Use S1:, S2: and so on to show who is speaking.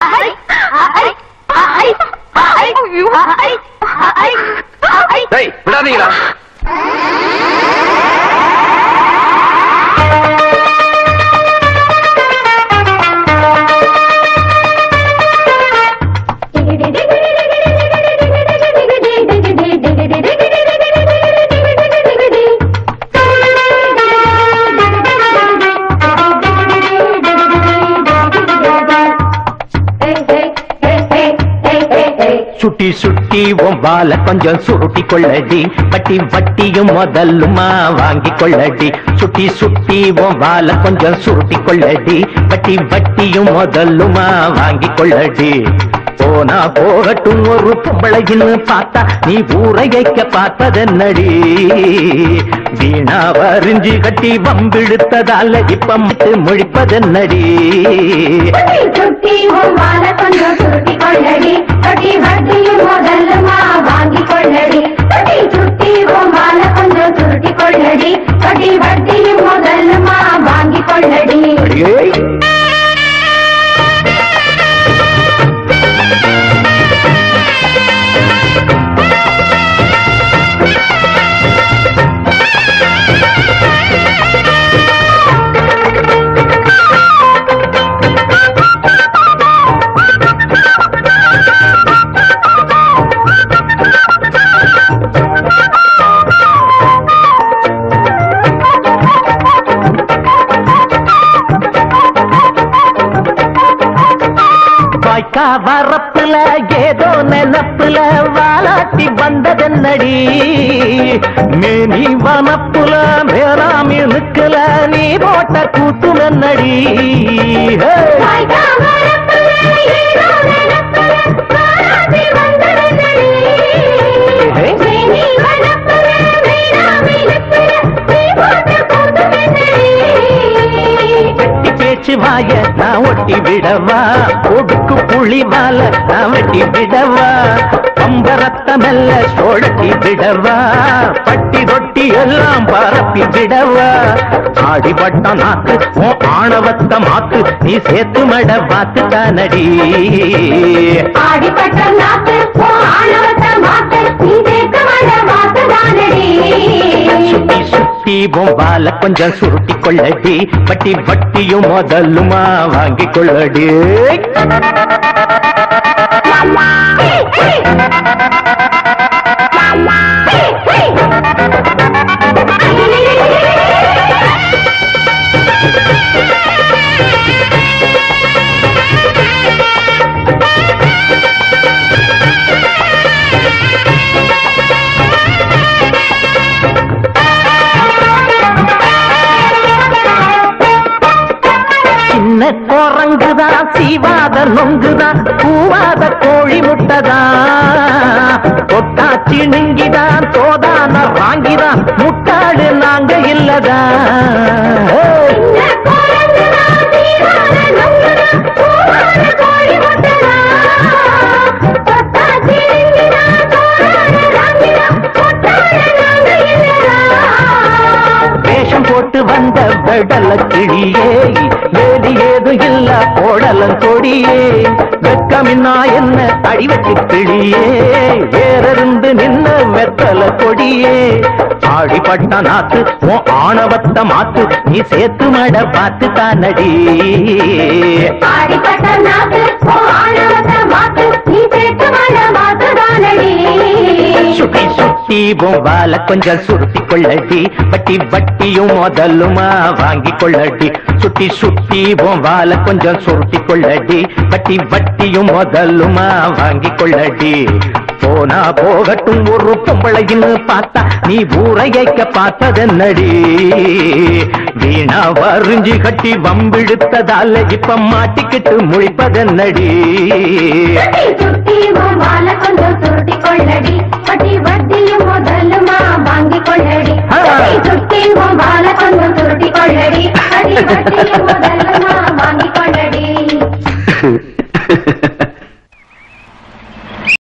S1: டேய் விடாதீங்களா
S2: சுட்டி சுட்டி உன் பால கொஞ்சம் சுருட்டி கொள்ளடி வட்டி வட்டியும் முதல்லுமா வாங்கி கொள்ளடி சுட்டி சுட்டி உன் பால கொஞ்சம் சுருட்டி கொள்ளடி வட்டி வட்டியும் முதல்லுமா வாங்கி கொள்ளடி போனா போகட்டும் ஒரு பொம்பளைன்னு பார்த்தா நீ ஊரையைக்க பார்த்ததென்னடி வீணா வரிஞ்சு கட்டி வம்பிழுத்ததால இப்ப மட்டும் முழிப்பதென்னடி
S3: சுட்டி உன் மாலை கொஞ்சம் சுருட்டி கொள்ளடி கட்டி வட்டியும் முதல்லுமா வாங்கி கொள்ளடி கட்டி சுட்டி உன் மாலை கொஞ்சம் சுருட்டி கொள்ளடி கட்டி வட்டியும் முதல்லுமா வாங்கி கொள்ளடி
S2: அடியே வாய்க்கா வரப்புல ஏதோ நினப்புல வாலாட்டி வந்ததென்னடி மேனி வனப்புல மேலாமி நிக்கல நீ போட்ட கூத்து நன்னடி வெட்டி பேச்சு வாய நான் ஒட்டி விடவா ஒடுக்கு புள்ளி மால நான் வெட்டி விடவா பம்பரத்தமெல்ல சோழட்டி விடவா பட்டி தொட்டி எல்லாம் பரப்பி விடவா ஆடிப்பட்ட நாக்கு உன் ஆணவத்த மாத்து நீ சேர்த்து மட பார்த்து தானடி
S3: ஆடிப்பட்ட நாக்கு உன் ஆணவத்தை மாத்து நீ சேர்க்க வந்த வாக்குதானடி
S2: சுத்தி சுத்தி பொம்பால கொஞ்சம் சுருட்டி கொள்ளடி வட்டி வட்டியும் முதலுமா வாங்கி கொள்ளடி சின்ன குரங்குதான் சீவாத நொங்குதான் பூவாத கோழி முட்டைதான் தொட்டா சிணுங்கிதான் தோதான வாங்கிதான் முட்டாடு நாங்க இல்லதான் வேஷம் போட்டு வந்த வெடல கிளியே வேலி ஏதும் இல்ல போடலம் கொடியே வெக்கமின்னா என்ன அடிவெட்டி கிளியே வேறிருந்து நின்ன வெத்தல கொடியே ஆடிப்பட்ட நாத்து உன் ஆணவத்த மாத்து நீ சேர்த்து மட பார்த்து தானடி
S3: ஆடிப்பட்ட நாக்கு உன் ஆணவத்தை மாத்து நீ சேர்க்க வந்த வாக்குதானடி
S2: சுட்டி சுட்டி பொம்பால கொஞ்சம் சுருட்டி கொள்ளடி வட்டி வட்டியும் முதலுமா வாங்கி கொள்ளடி சுட்டி சுட்டி பொம்பால கொஞ்சம் சுருட்டி கொள்ளடி வட்டி வட்டியும் முதலுமா வாங்கி கொள்ளடி போனா போகட்டும் ஒரு பொம்பளைன்னு பார்த்தா நீ ஊரையைக்க பார்த்ததென்னடி வீணா வரிஞ்சு கட்டி வம்பிழுத்ததால இப்ப மாட்டிக்கிட்டு முழிப்பதென்னடி
S3: சுத்தி சுத்தி உன் மாலை கொஞ்சம் சுருட்டி கொள்ளடி வட்டி வட்டியும் முதலுமா வாங்கி கொள்ளடி
S2: ஆ.
S3: சுத்தி சுத்தி உன் மாலை கொஞ்சம் சுருட்டி கொள்ளடி வட்டி வட்டி